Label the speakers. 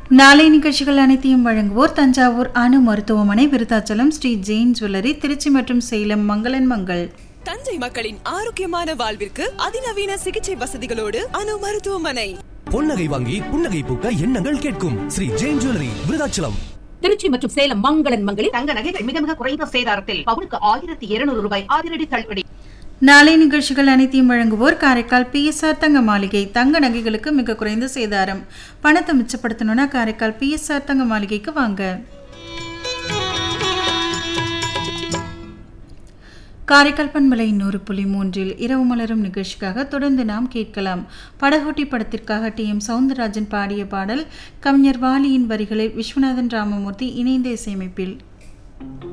Speaker 1: நாளை நிகழ்ச்சிகள் அனைத்தையும் வழங்குவோர் தஞ்சாவூர் அணு மருத்துவமனை விருத்தாச்சலம் ஸ்ரீ ஜெயின் ஜுவல்லரி திருச்சி மற்றும் சேலம் மங்களன் மங்கள்
Speaker 2: தஞ்சை மக்களின் ஆரோக்கியமான வாழ்விற்கு அதிநவீன சிகிச்சை வசதிகளோடு அணு மருத்துவமனை
Speaker 3: பொன்னகை வாங்கி புன்னகை பூக்க எண்ணங்கள் கேட்கும் ஸ்ரீ ஜெயின் ஜுவல்லரி விருதாச்சலம்
Speaker 4: திருச்சி மற்றும் சேலம் மங்களன் மங்களில்
Speaker 5: தங்க நகைகள் மிக மிக குறைந்த சேதாரத்தில் பவுனுக்கு ஆயிரத்தி இருநூறு ரூபாய் அதிரடி தள்ளுபடி
Speaker 1: நாளை நிகழ்ச்சிகள் அனைத்தையும் வழங்குவோர் காரைக்கால் பிஎஸ்ஆர் தங்க மாளிகை தங்க நகைகளுக்கு மிக குறைந்த சேதாரம் பணத்தை மிச்சப்படுத்தணும்னா காரைக்கால் பிஎஸ்ஆர் தங்க மாளிகைக்கு வாங்க காரைக்கால் பண்பலை நூறு புள்ளி மூன்றில் இரவு மலரும் நிகழ்ச்சிக்காக தொடர்ந்து நாம் கேட்கலாம் படகோட்டி படத்திற்காக டி எம் சவுந்தரராஜன் பாடிய பாடல் கவிஞர் வாலியின் வரிகளில் விஸ்வநாதன் ராமமூர்த்தி இணைந்த இசையமைப்பில்